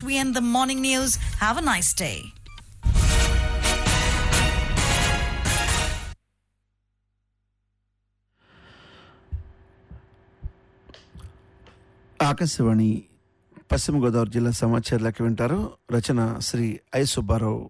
we end the morning news. Have a nice day. Akashvani పశ్చిమ గోదావరి జిల్లా సమాచారాలకి వింటారు రచన శ్రీ ఐ సుబ్బారావు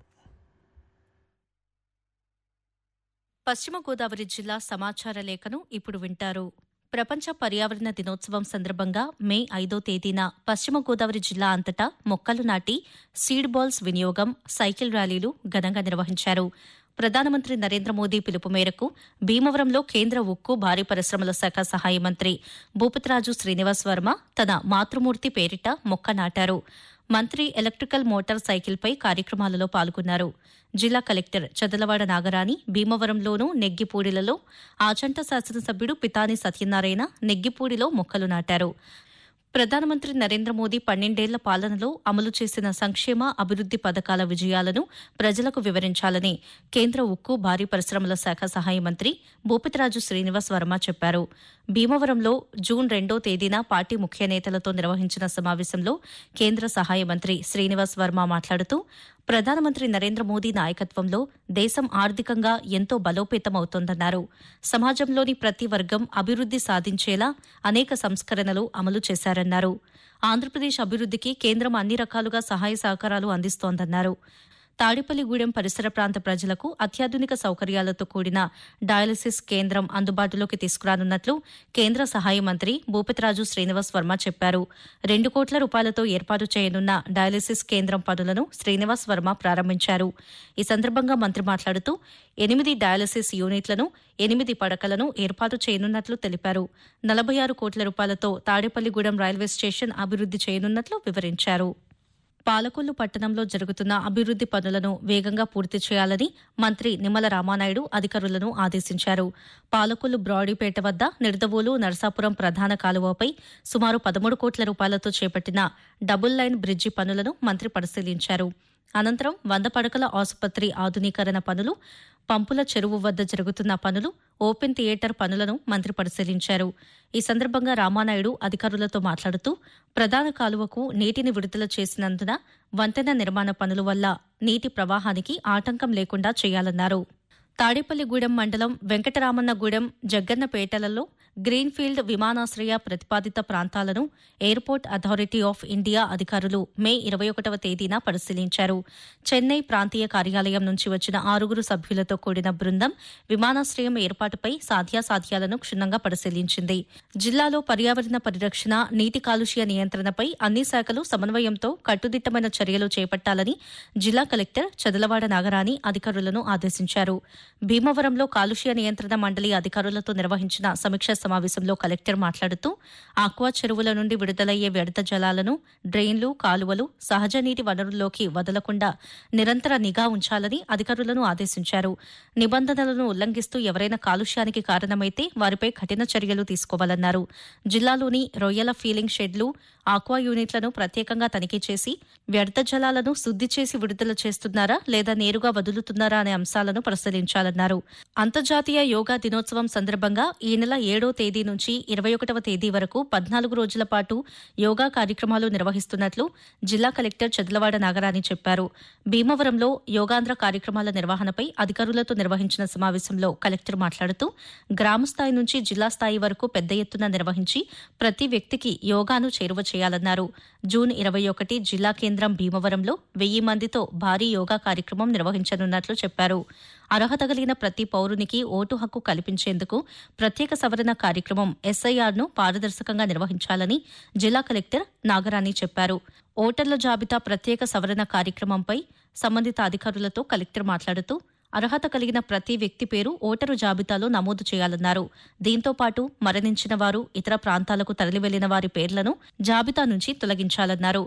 పశ్చిమ గోదావరి జిల్లా సమాచార లేఖను ఇప్పుడు వింటారు ప్రపంచ పర్యావరణ దినోత్సవం సందర్భంగా మే ఐదో తేదీన పశ్చిమ గోదావరి జిల్లా అంతటా మొక్కలు నాటి సీడ్ బాల్స్ వినియోగం సైకిల్ ర్యాలీలు ఘనంగా నిర్వహించారు ప్రధానమంత్రి నరేంద్ర మోదీ పిలుపు మేరకు భీమవరంలో కేంద్ర ఉక్కు భారీ పరిశ్రమల శాఖ సహాయ మంత్రి భూపతిరాజు శ్రీనివాస్ వర్మ తన మాతృమూర్తి పేరిట మొక్క నాటారు మంత్రి ఎలక్ట్రికల్ మోటార్ సైకిల్పై కార్యక్రమాలలో పాల్గొన్నారు జిల్లా కలెక్టర్ చదలవాడ నాగరాణి భీమవరంలోనూ నెగ్గిపూడిలలో ఆచంట శాసనసభ్యుడు పితాని సత్యనారాయణ నెగ్గిపూడిలో మొక్కలు నాటారు ప్రధానమంత్రి నరేంద్ర మోదీ పన్నెండేళ్ల పాలనలో అమలు చేసిన సంక్షేమ అభివృద్ది పథకాల విజయాలను ప్రజలకు వివరించాలని కేంద్ర ఉక్కు భారీ పరిశ్రమల శాఖ సహాయ మంత్రి భూపతిరాజు శ్రీనివాస్ వర్మ చెప్పారు భీమవరంలో జూన్ రెండో తేదీన పార్టీ ముఖ్య నేతలతో నిర్వహించిన సమావేశంలో కేంద్ర సహాయ మంత్రి శ్రీనివాస్ వర్మ మాట్లాడుతూ ప్రధానమంత్రి నరేంద్ర మోదీ నాయకత్వంలో దేశం ఆర్థికంగా ఎంతో బలోపేతమవుతోందన్నారు సమాజంలోని ప్రతి వర్గం అభివృద్ది సాధించేలా అనేక సంస్కరణలు అమలు చేశారన్నారు ఆంధ్రప్రదేశ్ అభివృద్దికి కేంద్రం అన్ని రకాలుగా సహాయ సహకారాలు అందిస్తోందన్నారు తాడేపల్లిగూడెం పరిసర ప్రాంత ప్రజలకు అత్యాధునిక సౌకర్యాలతో కూడిన డయాలసిస్ కేంద్రం అందుబాటులోకి తీసుకురానున్నట్లు కేంద్ర సహాయ మంత్రి భూపతిరాజు శ్రీనివాస్ వర్మ చెప్పారు రెండు కోట్ల రూపాయలతో ఏర్పాటు చేయనున్న డయాలసిస్ కేంద్రం పనులను శ్రీనివాస్ వర్మ ప్రారంభించారు ఈ సందర్భంగా మంత్రి మాట్లాడుతూ ఎనిమిది డయాలసిస్ యూనిట్లను ఎనిమిది పడకలను ఏర్పాటు చేయనున్నట్లు తెలిపారు నలభై ఆరు కోట్ల రూపాయలతో తాడేపల్లిగూడెం రైల్వే స్టేషన్ అభివృద్ది చేయనున్నట్లు వివరించారు పాలకొల్లు పట్టణంలో జరుగుతున్న అభివృద్ది పనులను వేగంగా పూర్తి చేయాలని మంత్రి నిమ్మల రామానాయుడు అధికారులను ఆదేశించారు పాలకొల్లు బ్రాడీపేట వద్ద నిడదవోలు నరసాపురం ప్రధాన కాలువపై సుమారు పదమూడు కోట్ల రూపాయలతో చేపట్టిన డబుల్ లైన్ బ్రిడ్జి పనులను మంత్రి పరిశీలించారు అనంతరం వంద పడకల ఆసుపత్రి ఆధునీకరణ పనులు పంపుల చెరువు వద్ద జరుగుతున్న పనులు ఓపెన్ థియేటర్ పనులను మంత్రి పరిశీలించారు ఈ సందర్భంగా రామానాయుడు అధికారులతో మాట్లాడుతూ ప్రధాన కాలువకు నీటిని విడుదల చేసినందున వంతెన నిర్మాణ పనుల వల్ల నీటి ప్రవాహానికి ఆటంకం లేకుండా చేయాలన్నారు తాడేపల్లిగూడెం మండలం వెంకటరామన్నగూడెం జగ్గన్నపేటలలో గ్రీన్ఫీల్డ్ విమానాశ్రయ ప్రతిపాదిత ప్రాంతాలను ఎయిర్పోర్ట్ అథారిటీ ఆఫ్ ఇండియా అధికారులు మే ఇరవై ఒకటవ తేదీన పరిశీలించారు చెన్నై ప్రాంతీయ కార్యాలయం నుంచి వచ్చిన ఆరుగురు సభ్యులతో కూడిన బృందం విమానాశ్రయం ఏర్పాటుపై సాధ్యాసాధ్యాలను క్షుణ్ణంగా పరిశీలించింది జిల్లాలో పర్యావరణ పరిరక్షణ నీటి కాలుష్య నియంత్రణపై అన్ని శాఖలు సమన్వయంతో కట్టుదిట్టమైన చర్యలు చేపట్టాలని జిల్లా కలెక్టర్ చదలవాడ నాగరాణి అధికారులను ఆదేశించారు భీమవరంలో కాలుష్య నియంత్రణ మండలి అధికారులతో నిర్వహించిన సమీక్షా సమావేశంలో కలెక్టర్ మాట్లాడుతూ ఆక్వా చెరువుల నుండి విడుదలయ్యే వ్యర్థ జలాలను డ్రైన్లు కాలువలు సహజ నీటి వనరుల్లోకి వదలకుండా నిరంతర నిఘా ఉంచాలని అధికారులను ఆదేశించారు నిబంధనలను ఉల్లంఘిస్తూ ఎవరైనా కాలుష్యానికి కారణమైతే వారిపై కఠిన చర్యలు తీసుకోవాలన్నారు జిల్లాలోని రొయ్యల ఫీలింగ్ షెడ్లు ఆక్వా యూనిట్లను ప్రత్యేకంగా తనిఖీ చేసి వ్యర్థ జలాలను శుద్ది చేసి విడుదల చేస్తున్నారా లేదా నేరుగా వదులుతున్నారా అనే అంశాలను పరిశీలించాలన్నారు అంతర్జాతీయ యోగా దినోత్సవం సందర్భంగా ఈ నెల ఏడో తేదీ నుంచి ఇరవై ఒకటవ తేదీ వరకు పద్నాలుగు రోజుల పాటు యోగా కార్యక్రమాలు నిర్వహిస్తున్నట్లు జిల్లా కలెక్టర్ చదలవాడ నాగరాణి చెప్పారు భీమవరంలో యోగాంధ్ర కార్యక్రమాల నిర్వహణపై అధికారులతో నిర్వహించిన సమావేశంలో కలెక్టర్ మాట్లాడుతూ గ్రామ స్థాయి నుంచి జిల్లా స్థాయి వరకు పెద్ద ఎత్తున నిర్వహించి ప్రతి వ్యక్తికి యోగాను చేరువ చేయాలన్నారు జూన్ ఇరవై ఒకటి జిల్లా కేంద్రం భీమవరంలో వెయ్యి మందితో భారీ యోగా కార్యక్రమం నిర్వహించనున్నట్లు చెప్పారు అర్హత కలిగిన ప్రతి పౌరునికి ఓటు హక్కు కల్పించేందుకు ప్రత్యేక సవరణ కార్యక్రమం ఎస్ఐఆర్ను పారదర్శకంగా నిర్వహించాలని జిల్లా కలెక్టర్ నాగరాణి చెప్పారు ఓటర్ల జాబితా ప్రత్యేక సవరణ కార్యక్రమంపై సంబంధిత అధికారులతో కలెక్టర్ మాట్లాడుతూ అర్హత కలిగిన ప్రతి వ్యక్తి పేరు ఓటరు జాబితాలో నమోదు చేయాలన్నారు దీంతో పాటు మరణించిన వారు ఇతర ప్రాంతాలకు తరలి వెళ్లిన వారి పేర్లను జాబితా నుంచి తొలగించాలన్నారు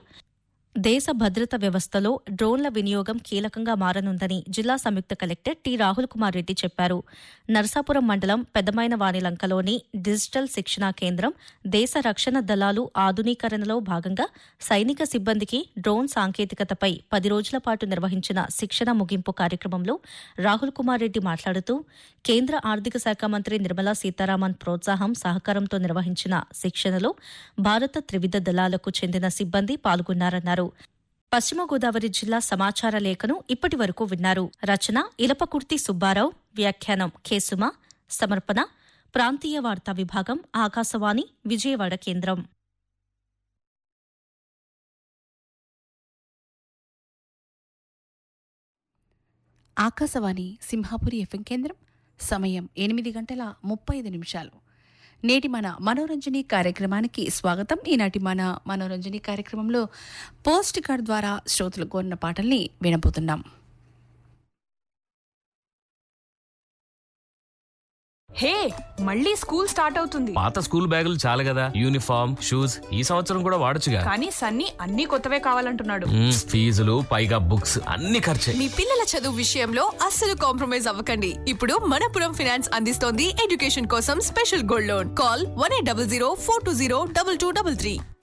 దేశ భద్రత వ్యవస్థలో డ్రోన్ల వినియోగం కీలకంగా మారనుందని జిల్లా సంయుక్త కలెక్టర్ టి రాహుల్ కుమార్ రెడ్డి చెప్పారు నర్సాపురం మండలం పెద్దమైన వానిలంకలోని డిజిటల్ శిక్షణా కేంద్రం దేశ రక్షణ దళాలు ఆధునీకరణలో భాగంగా సైనిక సిబ్బందికి డ్రోన్ సాంకేతికతపై పది రోజుల పాటు నిర్వహించిన శిక్షణ ముగింపు కార్యక్రమంలో రాహుల్ కుమార్ రెడ్డి మాట్లాడుతూ కేంద్ర ఆర్థిక శాఖ మంత్రి నిర్మలా సీతారామన్ ప్రోత్సాహం సహకారంతో నిర్వహించిన శిక్షణలో భారత త్రివిధ దళాలకు చెందిన సిబ్బంది పాల్గొన్నారన్నారు పశ్చిమ గోదావరి జిల్లా సమాచార లేఖను ఇప్పటి వరకు విన్నారు రచన ఇలపకుర్తి సుబ్బారావు వ్యాఖ్యానం కేసుమ సమర్పణ ప్రాంతీయ వార్తా విభాగం ఆకాశవాణి విజయవాడ కేంద్రం ఆకాశవాణి సింహాపురి ఎఫ్ఎం కేంద్రం సమయం ఎనిమిది గంటల ముప్పై ఐదు నిమిషాలు నేటి మన మనోరంజని కార్యక్రమానికి స్వాగతం ఈనాటి మన మనోరంజని కార్యక్రమంలో పోస్ట్ కార్డ్ ద్వారా శ్రోతలు కోరిన పాటల్ని వినబోతున్నాం హే మళ్ళీ స్కూల్ స్టార్ట్ అవుతుంది పాత స్కూల్ బ్యాగులు చాలు కదా యూనిఫామ్ షూస్ ఈ సంవత్సరం కూడా వాడొచ్చుగా కానీ సన్నీ అన్ని కొత్తవే కావాలంటున్నాడు మ్మ్, ఫీజులు పైగా బుక్స్ అన్ని ఖర్చే మీ పిల్లల చదువు విషయంలో అస్సలు కాంప్రమైజ్ అవ్వకండి ఇప్పుడు మనపురం ఫినాన్స్ అందిస్తోంది ఎడ్యుకేషన్ కోసం special gold loan call one eight double zero four two zero double two double three